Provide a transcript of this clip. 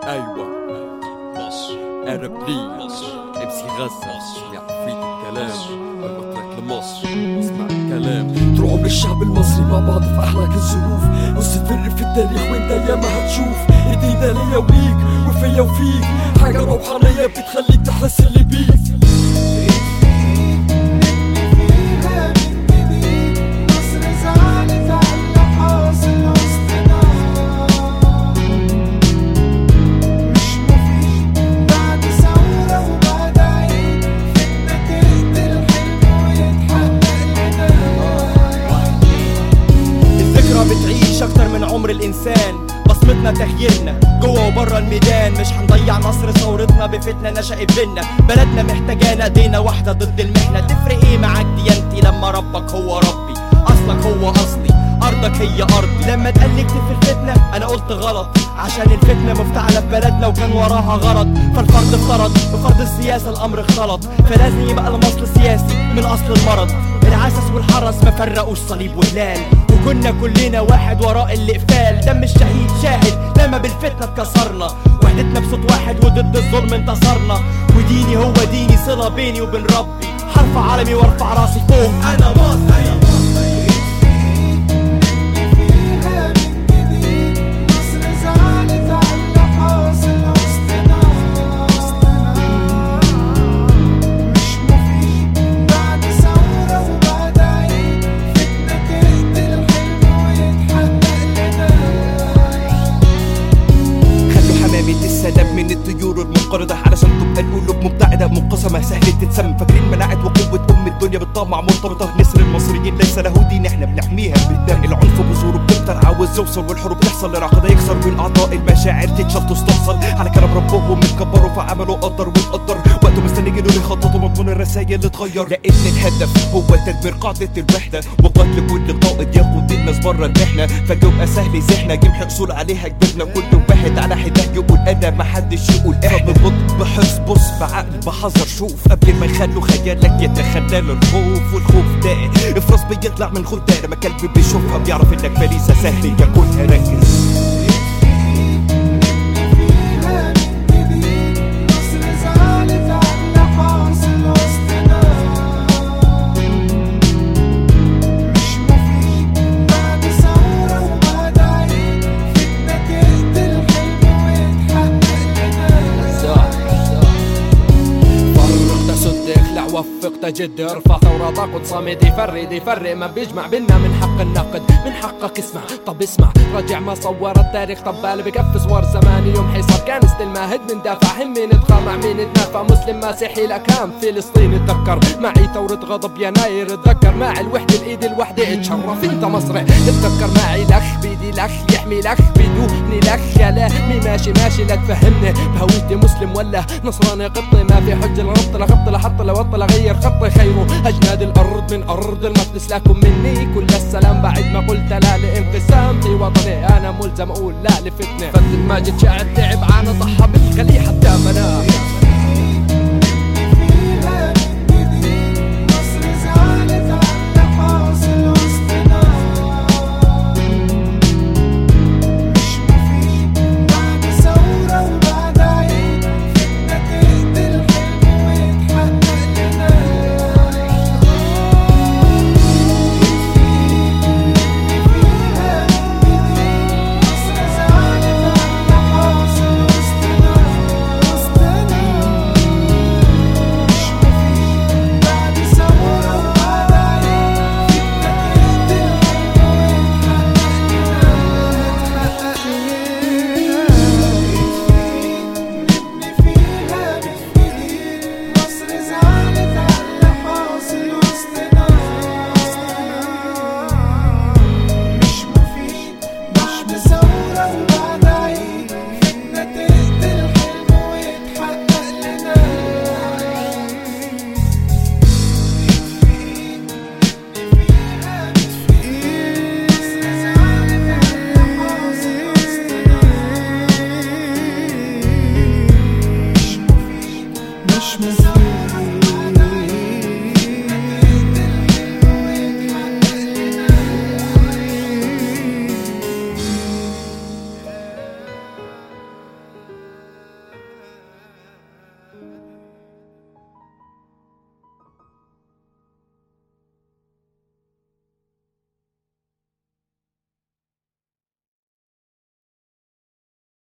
ايوه مصر اربلي مصر امسي غزة اسمع فيك الكلام ببطلك لمصر اسمع الكلام طول عمر الشعب المصري مع بعض في احلى الظروف مستمر في التاريخ وانت ياما هتشوف ايدينا ليا وليك وفيا وفيك حاجة روحانية بتخليك تحس اللي بيك فيها من جديد مصر زعلت على اللي حاصل وسطنا مش مفيد بعد ثورة وبعد عيد فتنة تقتل حلم ويتحقق لنا الذكرى بتعيش اكتر من عمر الانسان بصمتنا تغييرنا جوه وبره الميدان مش هنضيع نصر ثورتنا بفتنه نشأت بينا بلدنا محتاجانا ايدينا واحده ضد المحنه تفرق ايه معاك ديانتي لما ربك هو ربي اصلك هو اصلي ارضك هي ارضي لما اتقلقت في الفتنه انا قلت غلط عشان الفتنه مفتعله في بلدنا وكان وراها غرض فالفرد افترض بفرض السياسه الامر اختلط فلازم يبقى المصل سياسي من اصل المرض العسس والحرس ما فرقوش صليب وهلال وكنا كلنا واحد وراء الاقفال دم الشهيد شاهد لما بالفتنه اتكسرنا وحدتنا بصوت واحد وضد الظلم انتصرنا وديني هو ديني صله بيني وبين ربي حرف عالمي وارفع راسي فوق انا مصري فيها من جديد مصر زعلت على اللي حاصل وسطنا مش مفيد بعد ثورة وبعد عيد فتنة تقتل حلم ويتحقق لنا خلوا حمامة السلام من الطيور المنقرضة علشان تبقى القلوب مبتعدة منقسمة سهل تتسم فاكرين مناعة وقوة أم الدنيا بالطمع مرتبطة نسر المصريين ليس له دين احنا بنحميها بالدم العنف بذوره بتكتر عاوز يوصل والحروب تحصل العقد يكسر والأعضاء المشاعر تتشال تستفصل على كلام ربهم اتكبروا فعملوا قدر واتقدر وقته مستنيين انه يخططوا مضمون الرسائل تغير لأن الهدف هو تدمير قاعدة الوحدة وقتل كل قائد ياخد الناس بره المحنة فجوبقى سهل زحنا جمح حصول عليها كبرنا كل واحد على حده يقول انا محدش يقول احنا ببطء بحس بص بعقل بحذر شوف قبل ما يخلوا خيالك يتخلى الخوف والخوف ده افرس بيطلع من خدها لما كلب بيشوفها بيعرف انك فريسة سهل ياكلها ركز فيها من جديد مصر زعلت على اللي حاصل وسطنا مش مفيد بعد ثورة وبعد عيد فتنة تقتل حلم ويتحقق لنا فرق تسد اخلع وفق تجد ارفع ثورة ضاقد صامد يفرد يفرق ما بيجمع بينا من حق النقد من حقك اسمع طب اسمع رجع ما صور التاريخ طب بالي بكف صور زمان يوم حصار كان ستيل ماهد من دافع هم مين اتخانع مين اتنافع مسلم مسيحي لكام فلسطين اتذكر معي ثورة غضب يناير اتذكر معي الوحدة الايد الوحدة اتشرف انت مصري اتذكر معي لخ بيدي لخ يحمي لخ بدوني لخ يا لا مي ماشي ماشي لا تفهمني بهويتي مسلم ولا نصراني قبطي ما في حجة لنط لخط لحط لوط لغير خطي خيره اجناد الارض من ارض المقدس لكم مني كل السلام بعد ما قلت لا لانقسام في وطني انا ملزم اقول لا لفتنه فضل ماجد شاعر تعب عانى ضحى بالخليحه حتى مناه